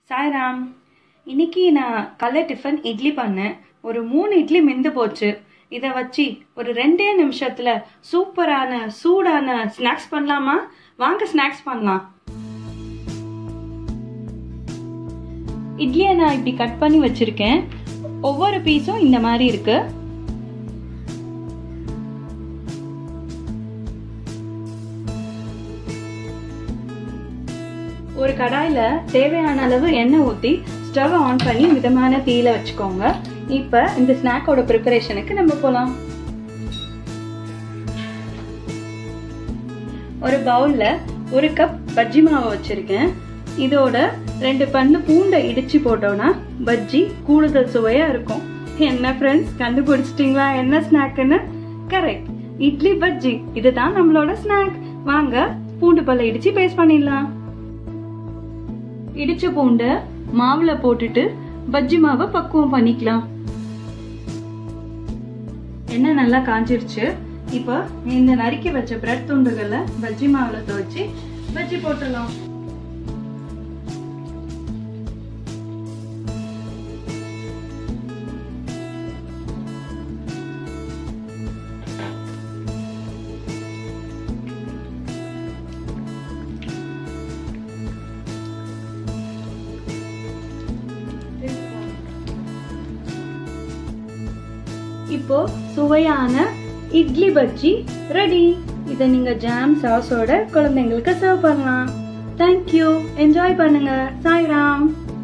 சாய்ராம் இன்னைக்கு நான் காலை டிஃபன் இட்லி பண்ணேன் ஒரு மூணு இட்லி மிந்து போச்சு இதை வச்சு ஒரு ரெண்டே நிமிஷத்துல சூப்பரான சூடான ஸ்நாக்ஸ் பண்ணலாமா வாங்க ஸ்நாக்ஸ் பண்ணலாம் இட்லியை நான் இப்படி கட் பண்ணி வச்சிருக்கேன் ஒவ்வொரு பீஸும் இந்த மாதிரி இருக்கு ஒரு கடாயில தேவையான அளவு எண்ணெய் ஊத்தி ஸ்டவ் ஆன் பண்ணி மிதமான தீயில வச்சுக்கோங்க இப்ப இந்த ஸ்நாக்கோட ப்ரிப்பரேஷனுக்கு நம்ம போலாம் ஒரு பவுல்ல ஒரு கப் பஜ்ஜி மாவு வச்சிருக்கேன் இதோட ரெண்டு பல்லு பூண்டை இடிச்சு போட்டோம்னா பஜ்ஜி கூடுதல் சுவையா இருக்கும் என்ன ஃப்ரெண்ட்ஸ் கண்டுபிடிச்சிட்டீங்களா என்ன ஸ்நாக்னு கரெக்ட் இட்லி பஜ்ஜி இதுதான் நம்மளோட ஸ்நாக் வாங்க பூண்டு பல்ல இடிச்சு பேஸ்ட் பண்ணிடலாம் இடிச்ச பூண்டை மாவுல போட்டுட்டு பஜ்ஜி மாவை பக்குவம் பண்ணிக்கலாம் எண்ணெய் நல்லா காஞ்சிருச்சு இப்போ இந்த நறுக்கி வச்ச பிரெட் துண்டுகளை பஜ்ஜி மாவுல துவைச்சு பஜ்ஜி போட்டுடலாம் இப்போ சுவையான இட்லி பஜ்ஜி ரெடி இதை நீங்க ஜாம் சாஸோட குழந்தைங்களுக்கு சர்வ் பண்ணலாம் தேங்க்யூ என்ஜாய் பண்ணுங்க சாய்ராம்